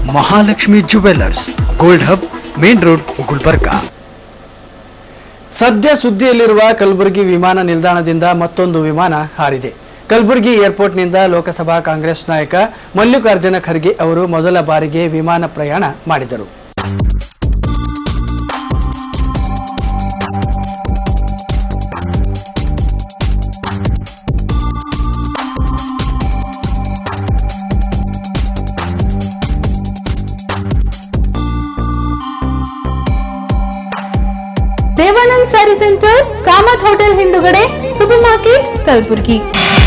Mahalakshmi jewellers gold hub main road Gulbarga ಸದ್ಯ ಸುದ್ದಿಯಲ್ಲಿರುವ ಕಲಬುರಗಿ ವಿಮಾನ ನಿಲ್ದಾಣದಿಂದ ಮತ್ತೊಂದು ವಿಮಾನ ಹಾರಿದೆ ಕಲಬುರಗಿ ಏರ್ಪೋರ್ಟ್ನಿಂದ ಲೋಕಸಭಾ ಕಾಂಗ್ರೆಸ್ ನಾಯಕ ಮಲ್ಲಿಕಾರ್ಜುನ ಖರ್ಗೆ ಅವರು ಮೊದಲ ಬಾರಿಗೆ ವಿಮಾನ ಪ್ರಯಾಣ ಮಾಡಿದರು Devanand sari centre Kamath hotel ಹಿಂದುಗಡೆ ಸೂಪರ್ ಮಾರ್ಕೆಟ್ ಕಲಬುರ್ಗಿ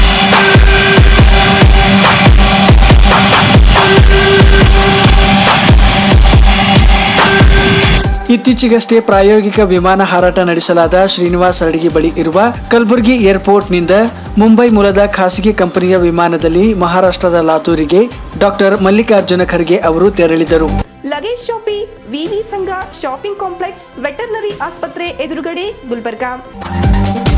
ಇತ್ತೀಚೆಗಷ್ಟೇ ಪ್ರಾಯೋಗಿಕ ವಿಮಾನ ಹಾರಾಟ ನಡೆಸಲಾದ ಶ್ರೀನಿವಾಸ್ ಅಡಗಿ ಬಳಿ ಇರುವ ಕಲಬುರಗಿ ಏರ್ಪೋರ್ಟ್ನಿಂದ ಮುಂಬೈ ಮೂಲದ ಖಾಸಗಿ ಕಂಪನಿಯ ವಿಮಾನದಲ್ಲಿ ಮಹಾರಾಷ್ಟ್ರದ ಲಾತೂರಿಗೆ ಡಾಕ್ಟರ್ ಮಲ್ಲಿಕಾರ್ಜುನ ಖರ್ಗೆ ಅವರು ತೆರಳಿದರು ಲಗೇಜ್ ಶಾಪಿ ವಿವಿ ಸಂಘ ಶಾಪಿಂಗ್ ಕಾಂಪ್ಲೆಕ್ಸ್ ವೆಟರ್ನರಿ ಆಸ್ಪತ್ರೆ ಎದುರುಗಡೆ ಗುಲ್ಬರ್ಗಾ